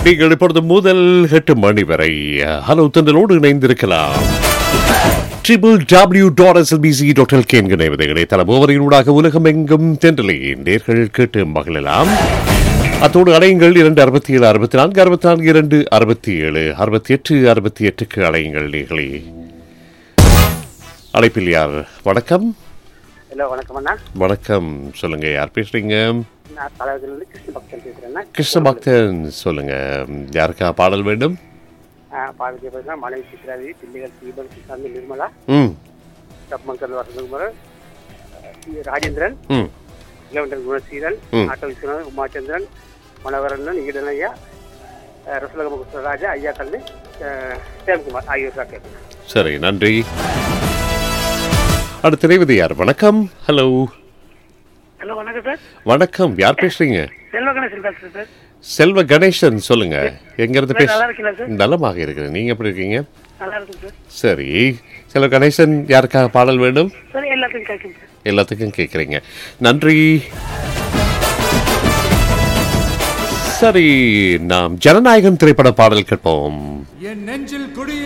நீங்கள் இப்பொழுது முதல் எட்டு மணி வரை ஹலோ தந்தலோடு இணைந்திருக்கலாம் triple W dot SLBC dot LK என்கிற இணையதளம் ஓவரினூடாக உலகம் எங்கும் தென்றலை நேர்கள் கேட்டு மகிழலாம் அத்தோடு அலையுங்கள் இரண்டு அறுபத்தி ஏழு அறுபத்தி நான்கு அறுபத்தி நான்கு இரண்டு அறுபத்தி ஏழு அறுபத்தி எட்டு அறுபத்தி எட்டுக்கு அலையுங்கள் நீங்களே அழைப்பில் யார் வணக்கம் ஹலோ வணக்கம் அண்ணா வணக்கம் சொல்லுங்க யார் பேசுறீங்க நான் தலைவர்லேருந்து கிருஷ்ண பக்தன் பேசுகிறேன்னா கிருஷ்ண பக்தன் சொல்லுங்க யாருக்கா பாடல் வேண்டும் பாரதிய பேசுனா மனைவி சித்ராதி பிள்ளைகள் தீபன் கிருஷ்ணாந்தி நிர்மலா ம் சப்மங்கல் வசந்தகுமார் ராஜேந்திரன் ம் இளவண்டன் குணசீலன் ம். ஆட்டோ விஸ்வநாதன் உமாச்சந்திரன் மனோகரன் ஈடனையா ரசலகம கிருஷ்ணராஜா ஐயா கல்லு சேம்குமார் ஆகியோர் தான் கேட்குறேன் சரி நன்றி அடுத்த ரேவதி யார் வணக்கம் ஹலோ ஹலோ வணக்கம் சார் வணக்கம் யார் பேசுறீங்க செல்வ கணேசன் பேசுகிறேன் சார் செல்வ கணேசன் சொல்லுங்க எங்க இருந்து பேச நல்லா இருக்கீங்களா சார் நலமாக இருக்கிறேன் நீங்க எப்படி இருக்கீங்க நல்லா இருக்கும் சார் சரி செல்வ கணேசன் யாருக்காக பாடல் வேண்டும் சார் எல்லாத்துக்கும் கேட்கும் சார் எல்லாத்துக்கும் கேட்குறீங்க நன்றி சரி நாம் ஜனநாயகம் திரைப்பட பாடல் கேட்போம் என் நெஞ்சில் குடிய